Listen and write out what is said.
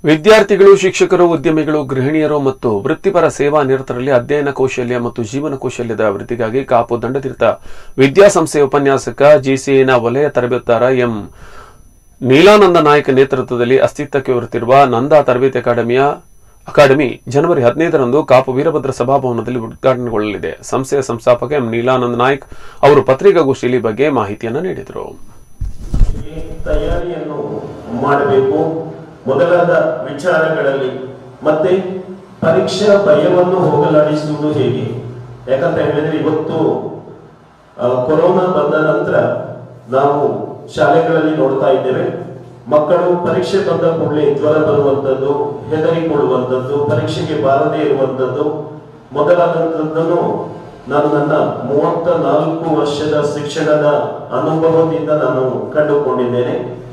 ವಿದ್ಯಾರ್ಥಿಗಳು ಶಿಕ್ಷಕರು ಉದ್ಯಮಿಗಳು ಗೃಹಿಣಿಯರು ಮತ್ತು ವೃತ್ತಿಪರ ಸೇವಾ ನಿರತರಲ್ಲಿ ಅಧ್ಯಯನ ಕೌಶಲ್ಯ ಮತ್ತು ಜೀವನ ಕೌಶಲ್ಯದ ಅಭಿವೃದ್ಧಿಗಾಗಿ ಕಾಪು ದಂಡತೀರ್ಥ ವಿದ್ಯಾಸಂಸ್ಥೆಯ ಉಪನ್ಯಾಸಕ ಜಿಸಿಎನ ವಲಯ ತರಬೇತಾರ ಎಂ ನೀಲಾನಂದ ನಾಯಕ್ ನೇತೃತ್ವದಲ್ಲಿ ಅಸ್ತಿತ್ವಕ್ಕೆ ಹೊರತಿರುವ ನಂದಾ ತರಬೇತಿ ಅಕಾಡೆಮಿಯ ಅಕಾಡೆಮಿ ಜನವರಿ ಹದಿನೈದರಂದು ಕಾಪು ವೀರಭದ್ರ ಸಭಾಭವನದಲ್ಲಿ ಉದ್ಘಾಟನೆಗೊಳ್ಳಲಿದೆ ಸಂಸ್ಥೆಯ ಸಂಸ್ಥಾಪಕ ಎಂ ನೀಲಾನಂದ ನಾಯಕ್ ಅವರು ಪತ್ರಿಕಾಗೋಷ್ಠಿಯಲ್ಲಿ ಈ ಬಗ್ಗೆ ಮಾಹಿತಿಯನ್ನು ನೀಡಿದರು ತಯಾರಿಯನ್ನು ಮಾಡಬೇಕು ಮೊದಲಾದ ವಿಚಾರಗಳಲ್ಲಿ ಮತ್ತೆ ಪರೀಕ್ಷಾ ಭಯವನ್ನು ಹೋಗಲಾಡಿಸುವುದು ಹೇಗೆ ಯಾಕಂತ ಹೇಳಿದ್ರೆ ಇವತ್ತು ಆ, ಕೊರೋನಾ ಬಂದ ನಂತರ ನಾವು ಶಾಲೆಗಳಲ್ಲಿ ನೋಡ್ತಾ ಇದ್ದೇವೆ ಮಕ್ಕಳು ಪರೀಕ್ಷೆ ಬಂದ ಕೂಡಲೇ ಜ್ವರ ಬರುವಂತದ್ದು ಹೆದರಿಕೊಳ್ಳುವಂಥದ್ದು ಪರೀಕ್ಷೆಗೆ ಬಾರದೇ ಇರುವಂತದ್ದು ಮೊದಲಾದಂಥದ್ದನ್ನು ನಾನು ನನ್ನ ಮೂವತ್ತ ನಾಲ್ಕು ವರ್ಷದ ಶಿಕ್ಷಣದ ಅನುಭವದಿಂದ ನಾನು ಕಂಡುಕೊಂಡಿದ್ದೇನೆ